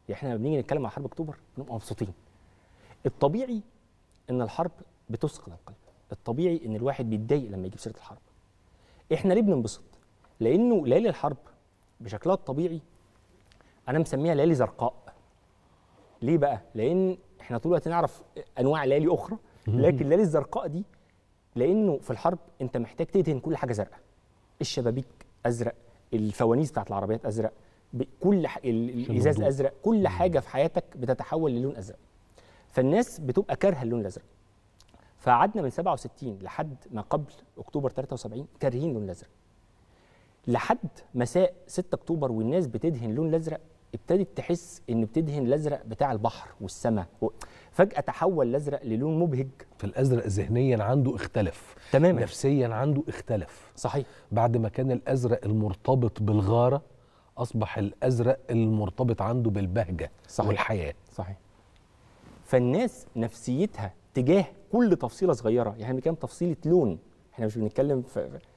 يعني احنا لما بنيجي نتكلم عن حرب اكتوبر بنبقى مبسوطين الطبيعي ان الحرب بتثقل القلب الطبيعي ان الواحد بيتضايق لما يجيب سيره الحرب احنا ليه بننبسط لانه ليالي الحرب بشكلها الطبيعي انا مسميها ليالي زرقاء ليه بقى لان احنا طول الوقت نعرف انواع ليالي اخرى لكن الليالي الزرقاء دي لانه في الحرب انت محتاج تدهن كل حاجه زرقاء الشبابيك ازرق الفوانيس بتاعت العربيات ازرق ب- كل ح... ال- الازاز الهدوء. ازرق كل حاجه في حياتك بتتحول للون ازرق فالناس بتبقى كارهه اللون الازرق فقعدنا من 67 لحد ما قبل اكتوبر 73 كارهين اللون الازرق لحد مساء 6 اكتوبر والناس بتدهن اللون الازرق ابتدت تحس ان بتدهن الازرق بتاع البحر والسماء و- فجاه تحول الازرق للون مبهج فالازرق ذهنيا عنده اختلف تماما نفسيا عنده اختلف صحيح بعد ما كان الازرق المرتبط بالغاره اصبح الازرق المرتبط عنده بالبهجه صحيح. والحياه صحيح فالناس نفسيتها تجاه كل تفصيله صغيره يعني احنا بنتكلم تفصيله لون احنا مش بنتكلم في